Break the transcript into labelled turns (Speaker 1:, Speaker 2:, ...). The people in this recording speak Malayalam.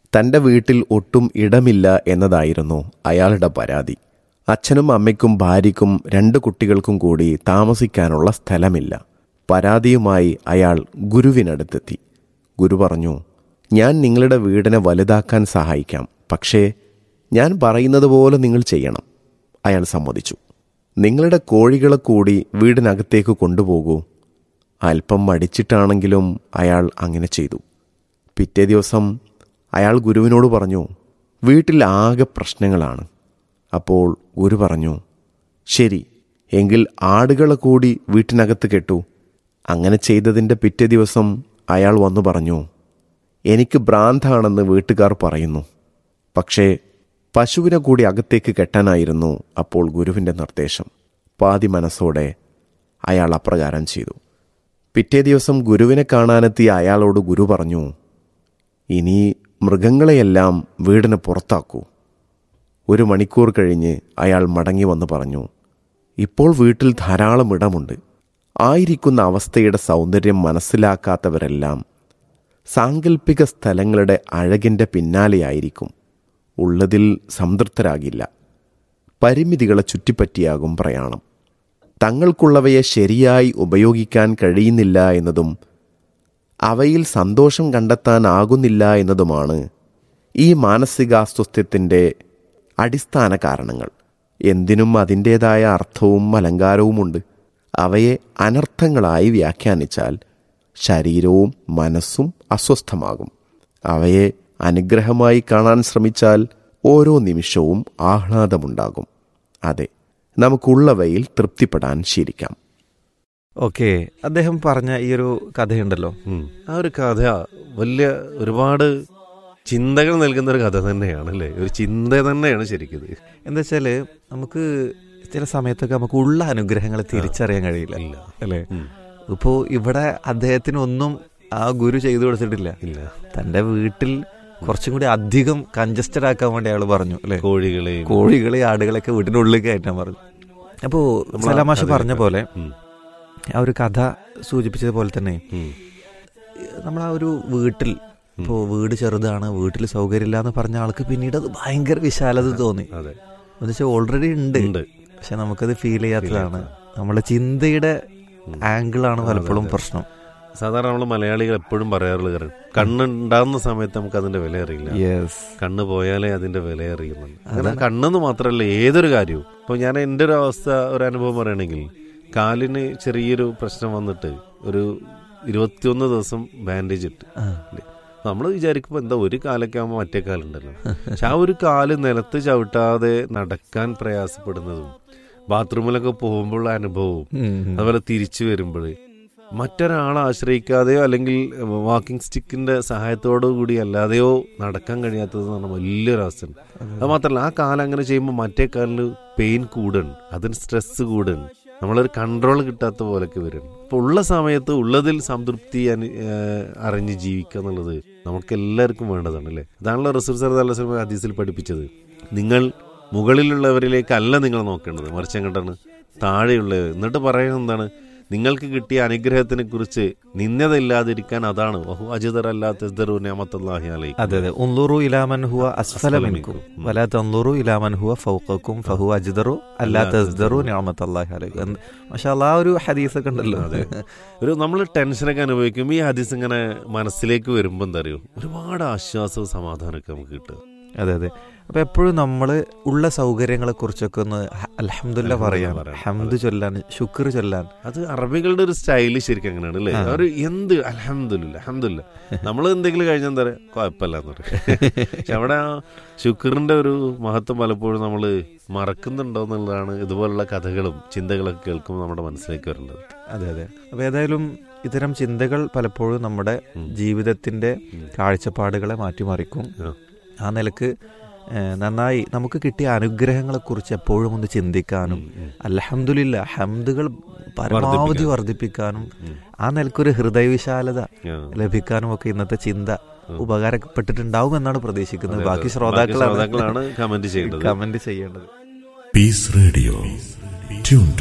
Speaker 1: തന്റെ വീട്ടിൽ ഒട്ടും ഇടമില്ല എന്നതായിരുന്നു അയാളുടെ പരാതി അച്ഛനും അമ്മയ്ക്കും ഭാര്യയ്ക്കും രണ്ട് കുട്ടികൾക്കും കൂടി താമസിക്കാനുള്ള സ്ഥലമില്ല പരാതിയുമായി അയാൾ ഗുരുവിനടുത്തെത്തി ഗുരു പറഞ്ഞു ഞാൻ നിങ്ങളുടെ വീടിനെ വലുതാക്കാൻ സഹായിക്കാം പക്ഷേ ഞാൻ പറയുന്നത് പോലെ നിങ്ങൾ ചെയ്യണം അയാൾ സമ്മതിച്ചു നിങ്ങളുടെ കോഴികളെ കൂടി വീടിനകത്തേക്ക് കൊണ്ടുപോകൂ അല്പം മടിച്ചിട്ടാണെങ്കിലും അയാൾ അങ്ങനെ ചെയ്തു പിറ്റേ ദിവസം അയാൾ ഗുരുവിനോട് പറഞ്ഞു വീട്ടിൽ ആകെ പ്രശ്നങ്ങളാണ് അപ്പോൾ ഗുരു പറഞ്ഞു ശരി എങ്കിൽ ആടുകളെ കൂടി വീട്ടിനകത്ത് കെട്ടു അങ്ങനെ ചെയ്തതിൻ്റെ പിറ്റേ ദിവസം അയാൾ വന്നു പറഞ്ഞു എനിക്ക് ഭ്രാന്താണെന്ന് വീട്ടുകാർ പറയുന്നു പക്ഷേ പശുവിനെ കൂടി അകത്തേക്ക് കെട്ടാനായിരുന്നു അപ്പോൾ ഗുരുവിൻ്റെ നിർദ്ദേശം പാതി മനസ്സോടെ അയാൾ അപ്രകാരം ചെയ്തു പിറ്റേ ദിവസം ഗുരുവിനെ കാണാനെത്തിയ അയാളോട് ഗുരു പറഞ്ഞു ഇനി മൃഗങ്ങളെയെല്ലാം വീടിന് പുറത്താക്കൂ ഒരു മണിക്കൂർ കഴിഞ്ഞ് അയാൾ മടങ്ങി വന്ന് പറഞ്ഞു ഇപ്പോൾ വീട്ടിൽ ധാരാളം ഇടമുണ്ട് ആയിരിക്കുന്ന അവസ്ഥയുടെ സൗന്ദര്യം മനസ്സിലാക്കാത്തവരെല്ലാം സാങ്കല്പിക സ്ഥലങ്ങളുടെ അഴകിൻ്റെ പിന്നാലെയായിരിക്കും ഉള്ളതിൽ സംതൃപ്തരാകില്ല പരിമിതികളെ ചുറ്റിപ്പറ്റിയാകും പ്രയാണം തങ്ങൾക്കുള്ളവയെ ശരിയായി ഉപയോഗിക്കാൻ കഴിയുന്നില്ല എന്നതും അവയിൽ സന്തോഷം കണ്ടെത്താനാകുന്നില്ല എന്നതുമാണ് ഈ മാനസികാസ്വസ്ഥ്യത്തിൻ്റെ അടിസ്ഥാന കാരണങ്ങൾ എന്തിനും അതിൻ്റേതായ അർത്ഥവും അലങ്കാരവുമുണ്ട് അവയെ അനർത്ഥങ്ങളായി വ്യാഖ്യാനിച്ചാൽ ശരീരവും മനസ്സും അസ്വസ്ഥമാകും അവയെ അനുഗ്രഹമായി കാണാൻ ശ്രമിച്ചാൽ ഓരോ നിമിഷവും ആഹ്ലാദമുണ്ടാകും അതെ നമുക്കുള്ളവയിൽ തൃപ്തിപ്പെടാൻ ശീലിക്കാം
Speaker 2: ഓക്കെ അദ്ദേഹം പറഞ്ഞ ഈ ഒരു കഥയുണ്ടല്ലോ
Speaker 3: ഉം. ആ ഒരു കഥ വലിയ ഒരുപാട് ചിന്തകൾ നൽകുന്ന ഒരു കഥ തന്നെയാണ് അല്ലേ ഒരു ചിന്ത തന്നെയാണ് ശരിക്കും ഇത്.
Speaker 2: എന്താ വെച്ചാല് നമുക്ക് ചില സമയത്തൊക്കെ നമുക്ക് ഉള്ള അനുഗ്രഹങ്ങളെ തിരിച്ചറിയാൻ കഴിയില്ല
Speaker 3: ഇല്ല.
Speaker 2: അല്ലേ
Speaker 3: ഉം.
Speaker 2: ഇപ്പോ ഇവിടെ അദ്ദേഹത്തിന് ഒന്നും ആ ഗുരു ചെയ്തു കൊടുത്തിട്ടില്ല
Speaker 3: ഇല്ല
Speaker 2: തന്റെ വീട്ടിൽ കുറച്ചും കൂടി അധികം കൺജസ്റ്റഡ് ആക്കാൻ വേണ്ടി അയാൾ പറഞ്ഞു അല്ലെ
Speaker 3: കോഴികളെയും
Speaker 2: കോഴികളെ ആടുകളൊക്കെ വീടിനുള്ളിൽ കയറ്റാൻ പറഞ്ഞു അപ്പോ
Speaker 3: നമ്മൾ ആ
Speaker 2: സലാമാഷ്
Speaker 3: കഥ
Speaker 2: പറഞ്ഞ പോലെ
Speaker 3: ഉം.
Speaker 2: ആ ഒരു കഥ സൂചിപ്പിച്ചതുപോലെ തന്നെ
Speaker 3: ഉം.
Speaker 2: നമ്മൾ ആ ഒരു വീട്ടിൽ ഇപ്പോൾ വീട് ചെറുതാണ് വീട്ടിൽ സൗകര്യമില്ല എന്ന് പറഞ്ഞ ആൾക്ക് പിന്നീട് അത് ഭയങ്കര വിശാലത തോന്നി
Speaker 3: അതെ
Speaker 2: എന്ന് വെച്ചാൽ ഓൾറെഡി ഉണ്ട്
Speaker 3: ഉണ്ട്
Speaker 2: പക്ഷെ നമുക്കത് ഫീൽ ചെയ്യാത്തതാണ് നമ്മുടെ ചിന്തയുടെ ആംഗിളാണ് പലപ്പോഴും പ്രശ്നം
Speaker 3: സാധാരണ നമ്മൾ മലയാളികൾ എപ്പോഴും പറയാറുള്ള കാര്യം കണ്ണുണ്ടാകുന്ന സമയത്ത് നമുക്ക് അതിന്റെ വില അറിയില്ല
Speaker 2: യെസ്
Speaker 3: കണ്ണ് പോയാലേ അതിന്റെ വില അറിയുന്നുണ്ട് അങ്ങനെ കണ്ണെന്ന് മാത്രമല്ല ഏതൊരു കാര്യവും ഇപ്പൊ ഞാൻ എൻ്റെ ഒരു അവസ്ഥ ഒരു അനുഭവം പറയുകയാണെങ്കിൽ കാലിന് ചെറിയൊരു പ്രശ്നം വന്നിട്ട് ഒരു ഇരുപത്തിയൊന്ന് ദിവസം ബാൻഡേജ് ഇട്ട് നമ്മൾ വിചാരിക്കുമ്പോൾ എന്താ ഒരു കാലൊക്കെ ആകുമ്പോൾ മറ്റേ കാലുണ്ടല്ലോ പക്ഷെ ആ ഒരു കാല് നിലത്ത് ചവിട്ടാതെ നടക്കാൻ പ്രയാസപ്പെടുന്നതും ബാത്റൂമിലൊക്കെ പോകുമ്പോഴുള്ള അനുഭവവും അതുപോലെ തിരിച്ചു വരുമ്പോൾ മറ്റൊരാളെ ആശ്രയിക്കാതെയോ അല്ലെങ്കിൽ വാക്കിംഗ് സ്റ്റിക്കിന്റെ സഹായത്തോടു കൂടി അല്ലാതെയോ നടക്കാൻ കഴിയാത്തത് എന്ന് പറഞ്ഞാൽ വലിയൊരു അവസ്ഥയാണ് അത് മാത്രമല്ല ആ കാലം അങ്ങനെ ചെയ്യുമ്പോൾ മറ്റേ കാലിൽ പെയിൻ കൂടൺ അതിന് സ്ട്രെസ് കൂടൺ നമ്മളൊരു കൺട്രോൾ കിട്ടാത്ത പോലൊക്കെ വരും അപ്പോൾ ഉള്ള സമയത്ത് ഉള്ളതിൽ സംതൃപ്തി അനു- ഏഹ് അറിഞ്ഞ് ജീവിക്കുക എന്നുള്ളത് നമുക്ക് എല്ലാവർക്കും വേണ്ടതാണ് അല്ലേ അതാണല്ലോ റസൂൽ സർ അല്ല ഹദീസിൽ പഠിപ്പിച്ചത് നിങ്ങൾ മുകളിലുള്ളവരിലേക്കല്ല നിങ്ങൾ നോക്കേണ്ടത് മറിച്ച് എങ്ങോട്ടാണ് താഴെയുള്ളവർ എന്നിട്ട് പറയുന്നത് എന്താണ് നിങ്ങൾക്ക് കിട്ടിയ അനുഗ്രഹത്തിനെ കുറിച്ച് നിന്ദതയില്ലാതിരിക്കാൻ അതാണ് വഹു അജിതറല്ലാത്ത
Speaker 2: അതെ അതെ ഉള്ളൂറു ഇലാമൻ ഹുവ അസ്ഫല മിൻകും വലാ തന്ദുറു ഇലാമൻ ഹുവ ഫൗഖക്കും ഫഹു അജ്ദറു അല്ലാ തസ്ദറു നിഅമത്തല്ലാഹി അലൈക്കും മാഷാ അല്ലാ ആ ഒരു ഹദീസ് ഒക്കെ ഉണ്ടല്ലോ
Speaker 3: ഒരു നമ്മൾ ടെൻഷനൊക്കെ അനുഭവിക്കും ഈ ഹദീസ് ഇങ്ങനെ മനസ്സിലേക്ക് വരുമ്പോൾ എന്താ അറിയോ ഒരുപാട് ആശ്വാസവും സമാധാനമൊക്കെ നമുക്ക് കിട്ടുക
Speaker 2: അതെ അതെ അപ്പൊ എപ്പോഴും നമ്മൾ ഉള്ള സൗകര്യങ്ങളെ കുറിച്ചൊക്കെ ഒന്ന് അലഹമുല്ല പറയാൻ
Speaker 3: പറയാൻ.
Speaker 2: ഹംദ് ചൊല്ലാൻ ശുക്ർ ചൊല്ലാൻ
Speaker 3: അത് അറബികളുടെ ഒരു സ്റ്റൈല് ശരിക്കും അങ്ങനെയാണ് അല്ലേ അവർ എന്ത് അലഹമില്ല അലഹമില്ല നമ്മൾ എന്തെങ്കിലും കഴിഞ്ഞാൽ എന്താ പറയുക കുഴപ്പമില്ല എന്ന് പറയും പക്ഷെ അവിടെ ആ ശുക്റിന്റെ ഒരു മഹത്വം പലപ്പോഴും നമ്മൾ മറക്കുന്നുണ്ടോ എന്നുള്ളതാണ് ഇതുപോലുള്ള കഥകളും ചിന്തകളൊക്കെ കേൾക്കുമ്പോൾ നമ്മുടെ മനസ്സിലേക്ക് വരേണ്ടത്
Speaker 2: അതെ അതെ അപ്പൊ ഏതായാലും ഇത്തരം ചിന്തകൾ പലപ്പോഴും നമ്മുടെ ജീവിതത്തിന്റെ കാഴ്ചപ്പാടുകളെ മാറ്റിമറിക്കും
Speaker 3: ആ.
Speaker 2: ആ നിലക്ക് ഏഹ്, നന്നായി നമുക്ക് കിട്ടിയ അനുഗ്രഹങ്ങളെ കുറിച്ച് എപ്പോഴും ഒന്ന് ചിന്തിക്കാനും അൽഹംദുലില്ല ഹംദുകൾ പരമാവധി വർദ്ധിപ്പിക്കാനും ആ നിലക്കൊരു ഹൃദയവിശാലത
Speaker 3: ആ.
Speaker 2: ലഭിക്കാനും ഒക്കെ ഇന്നത്തെ ചിന്ത ഉപകാരപ്പെട്ടിട്ടുണ്ടാവും എന്നാണ് പ്രതീക്ഷിക്കുന്നത് ബാക്കി
Speaker 3: ബാക്കി
Speaker 2: ശ്രോതാക്കളാണ്
Speaker 3: ശ്രോതാക്കളാണ് കമന്റ് ചെയ്യേണ്ടത്
Speaker 2: കമന്റ് ചെയ്യേണ്ടത്
Speaker 4: Peace Radio. Tune